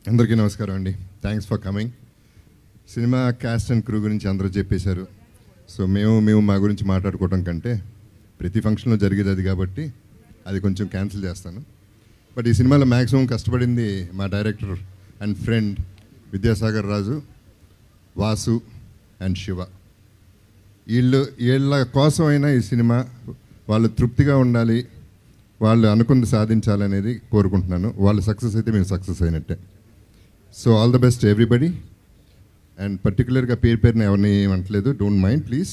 అందరికీ నమస్కారం అండి thanks for coming cinema cast and crew గురించి అందరూ చెప్పేశారు సో మేము మేము మా గురించి మాట్లాడుకోవడం కంటే ప్రతి ఫంక్షన్లో జరిగేది అది కాబట్టి అది కొంచెం క్యాన్సిల్ చేస్తాను బట్ ఈ సినిమాలో మ్యాక్సిమం కష్టపడింది మా director and friend Vidyasagar Raju Vasu and Shiva వీళ్ళు వీళ్ళ కోసమైనా ఈ సినిమా వాళ్ళు తృప్తిగా ఉండాలి వాళ్ళు అనుకుంది సాధించాలనేది కోరుకుంటున్నాను వాళ్ళు సక్సెస్ అయితే మేము సక్సెస్ అయినట్టే so all the best everybody and పర్టికులర్గా పేరు పేరుని ఎవరిని ఏమంటలేదు don't mind please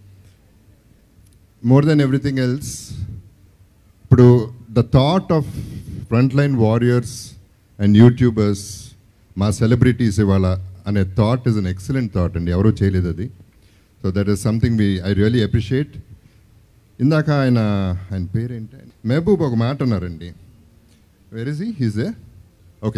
more then everything else ఇప్పుడు the thought of front line warriors and YouTubers మా సెలబ్రిటీస్ ఇవాళ అనే thought is an excellent thought అండి ఎవరూ చేయలేదు అది so that is something we I really appreciate ఇందాక ఆయన ఆయన పేరేంటి మహబూబ్ ఒక మాట అన్నారండి where is he's a okay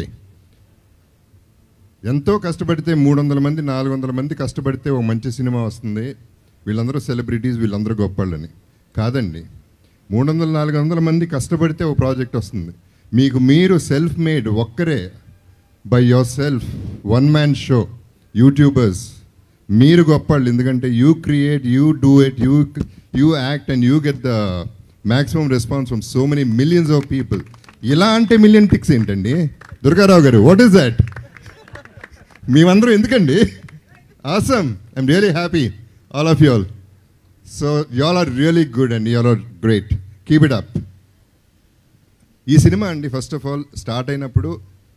ఎంతో కష్టపడితే మూడు వందల మంది నాలుగు వందల మంది కష్టపడితే ఒక మంచి సినిమా వస్తుంది వీళ్ళందరూ సెలబ్రిటీస్ వీళ్ళందరూ గొప్పళ్ళని కాదండి మూడు వందల నాలుగు వందల మంది కష్టపడితే ఒక ప్రాజెక్ట్ వస్తుంది మీకు మీరు సెల్ఫ్ మేడ్ ఒక్కరే by yourself one man show YouTubers మీరు గొప్పవాళ్ళు ఎందుకంటే you create you do it you you act and you get the maximum response from so many millions of people ఇలా అంటే మిలియన్ పిక్స్ ఏంటండి దుర్గారావు గారు what is that మేమందరం ఎందుకండి awesome I'm really happy all of you all so all are really good and all are great keep it up ఈ cinema అండి first of all start అయినప్పుడు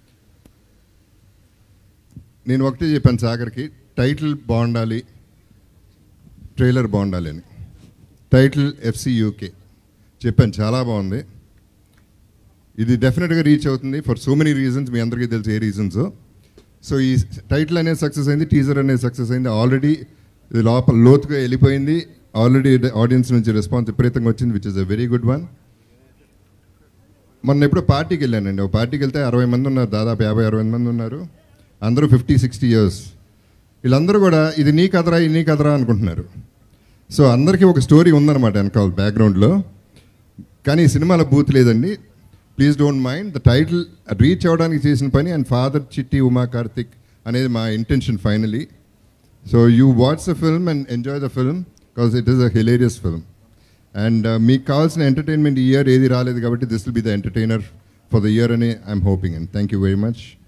నేను ఒకటే చెప్పాను సాగర్కి టైటిల్ బాగుండాలి ట్రైలర్ బాగుండాలి అని టైటిల్ ఎఫ్సి యూకే చెప్పాను చాలా బాగుంది ఇది డెఫినెట్గా రీచ్ అవుతుంది ఫర్ సో మెనీ రీజన్స్ మీ అందరికీ తెలుసు ఏ రీజన్స్ సో ఈ టైటిల్ అనేది సక్సెస్ అయింది టీజర్ అనేది సక్సెస్ అయింది ఆల్రెడీ ఇది లోపల లోతుగా వెళ్ళిపోయింది ఆల్రెడీ ఆడియన్స్ నుంచి రెస్పాన్స్ విపరీతంగా వచ్చింది which is a very good one మొన్న ఎప్పుడో పార్టీకి వెళ్ళానండి ఒక పార్టీకి వెళ్తే అరవై మంది ఉన్నారు దాదాపు యాభై అరవై మంది ఉన్నారు అందరూ ఫిఫ్టీ సిక్స్టీ ఇయర్స్ వీళ్ళందరూ కూడా ఇది నీ కథరా ఇది నీ కథరా అనుకుంటున్నారు సో అందరికీ ఒక స్టోరీ ఉందన్నమాట వెనకాల బ్యాక్గ్రౌండ్లో కానీ ఈ సినిమాలో బూత్ లేదండి please don't mind the title reach అవ్వడానికి చేసిన పని అండ్ ఫాదర్ చిట్టి ఉమా కార్తిక్ అనేది మా intention finally so you watch the film and enjoy the film because it is a hilarious film and మీకు కావాల్సిన ఎంటర్టైన్మెంట్ ఈ ఇయర్ ఏది రాలేదు కాబట్టి this will be the entertainer for the year అని I'm hoping and thank you very much